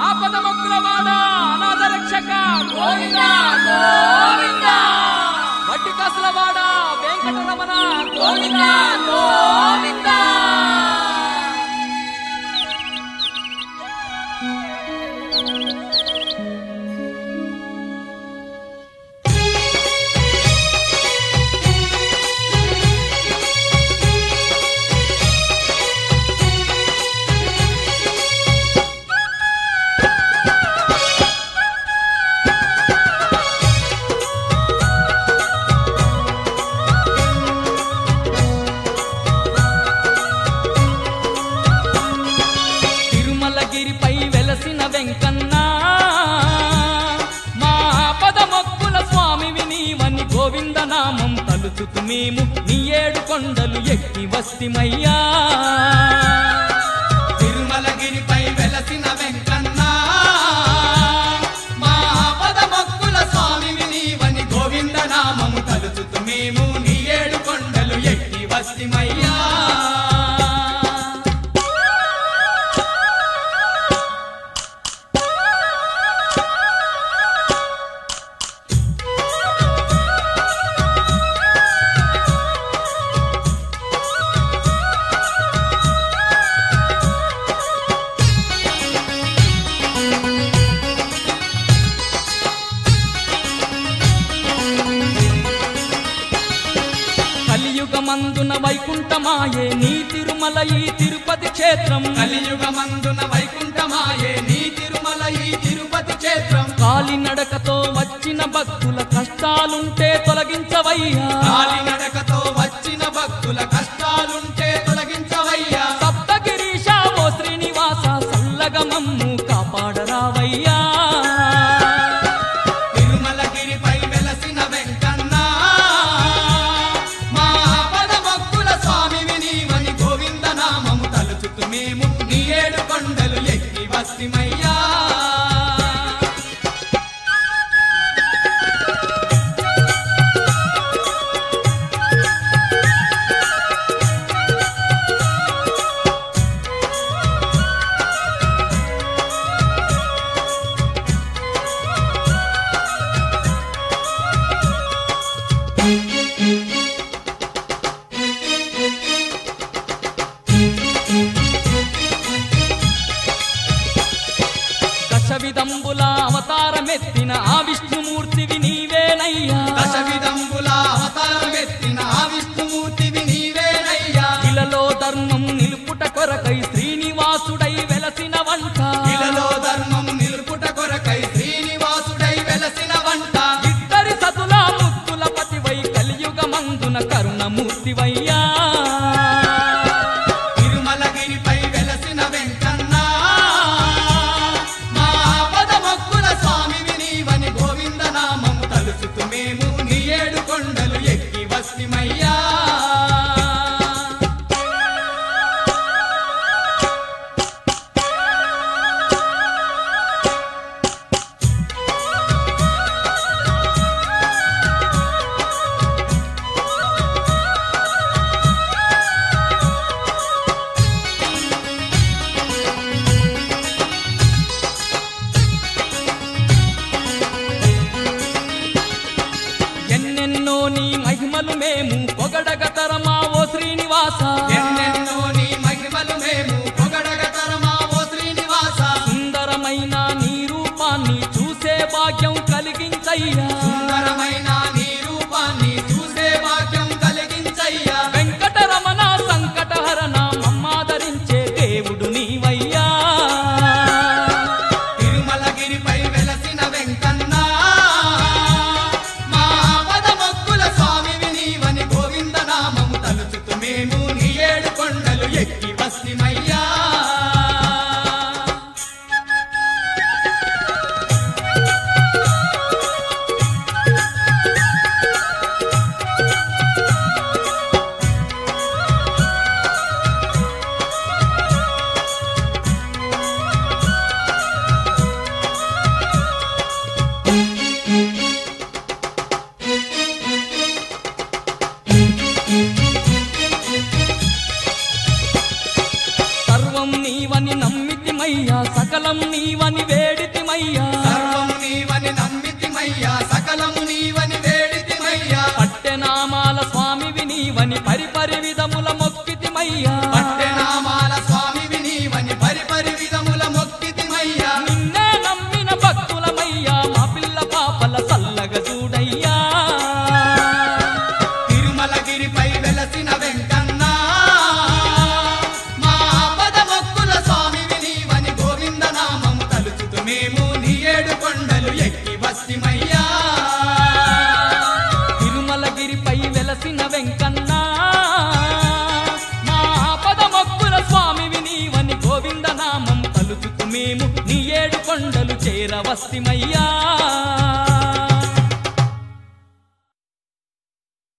ఆపద మొక్కులవాడ అనాథ రక్షక గోవింద గోవింద వడ్డి కాసులవాడ వెంకటరమణ గోవింద గోవింద తిరుమలగిరిపై వెలసిన వెంకన్న మా పద మొక్కుల స్వామివి నీవని గోవింద నామం తలుచుతు మేము నీ ఏడు కొండలు ఎక్కి వస్తిమయ్యా తిరుమలగిరిపై వెలసిన వెంకన్న మా పద మొక్కుల స్వామివి నీవని గోవింద నామము తలుచుతు మేము నీ ఏడు కొండలు ఎక్కి వస్తిమయ్యా కలియుగమందున వైకుంఠమాయే నీ తిరుమల ఈ తిరుపతి క్షేత్రం కలియుగమందున వైకుంఠమాయే నీ తిరుమల ఈ తిరుపతి క్షేత్రం కాలినడకతో వచ్చిన భక్తుల కష్టాలుంటే తొలగించవయ్యా కాలినడకతో వచ్చిన భక్తుల కష్టాలుంటే తొలగించవయ్యా సప్తగిరీశ ఓ శ్రీనివాస సల్లగా మమ్ము కాపాడరావయ్యా తిరుమలగిరిపై వెలసిన వెంకన్న మా పద భక్తుల స్వామివి నీవని గోవింద నామము తలుచుతు మేము నీ ఏడు కొండలు ఎక్కి వస్తిమయ్యా దశ విధంబుల అవతారమెత్తిన ఆ విష్ణుమూర్తివి నీవేనయ్యా దశ విధంబుల అవతారమెత్తిన ఆ విష్ణుమూర్తివి నీవేనయ్యా ఇలలో ధర్మం నిలుపుట కొరకై శ్రీనివాసుడై వెలసిన వంట ఇలలో ధర్మం నిలుపుట కొరకై శ్రీనివాసుడై వెలసిన వంట ఇద్దరి సతుల ముత్తుల పతివై కలియుగమందున కరుణమూర్తివయ్యా తిరుమలగిరిపై వెలసిన వెంకన్న మా పద మొక్కుల స్వామివి నీవని గోవింద నామము తలుచుతు మేము నీ ఏడు కొండలు ఎక్కి వస్తిమయ్యా ఎన్నెన్నో నీ మహిమలు మేము పొగడగ తరమా ఓ శ్రీనివాస ఎన్నెన్నో నీ మహిమలు మేము పొగడగ తరమా ఓ శ్రీనివాస సుందరమైన నీ రూపాన్ని చూసే భాగ్యం కలిగించయ్యా సుందరమైన నీ రూపాన్ని చూసే భాగ్యం కలిగించయ్యా వెంకటరమణ సంకటహరణ మమ్మాదరించే దేవుడు నీవయ్యా తిరుమలగిరిపై వెలసిన వెంకన్న మా పద మొక్కుల స్వామివి నీవని గోవింద నామము తలుచుతు మేము నీ ఏడు కొండలు ఎక్కి వస్తిమయ్యా సర్వం నీవని నమ్మితి నమ్మితిమయ్యా సకలం నీవని వేడితిమయ్యా సర్వము నీవని నమ్మితిమయ్యా సకలము నీవని వేడితిమయ్యా పట్టెనామాల స్వామివి నీవని పరిపరి విధముల మొక్కితిమయ్యా పట్టెనామాల స్వామివి నీవని పరిపరి విధముల మొక్కితిమయ్యా నిన్నే నమ్మిన భక్తులమయ్యా మా పిల్ల పాపల సల్లగ చూడయ్యా తిరుమలగిరిపై వెలసిన వెంకన్న మా పద మొక్కుల స్వామివి నీవని గోవింద నామము తలుచుతూ మేము నీ ఏడు కొండలు ఎక్కి వస్తిమయ్యా తిరుమలగిరిపై వెలసిన వెంకన్న మా పద మొక్కుల స్వామివి నీవని గోవింద నామం తలుచుతూ మేము నీ ఏడు కొండలు చేరవస్తిమయ్యా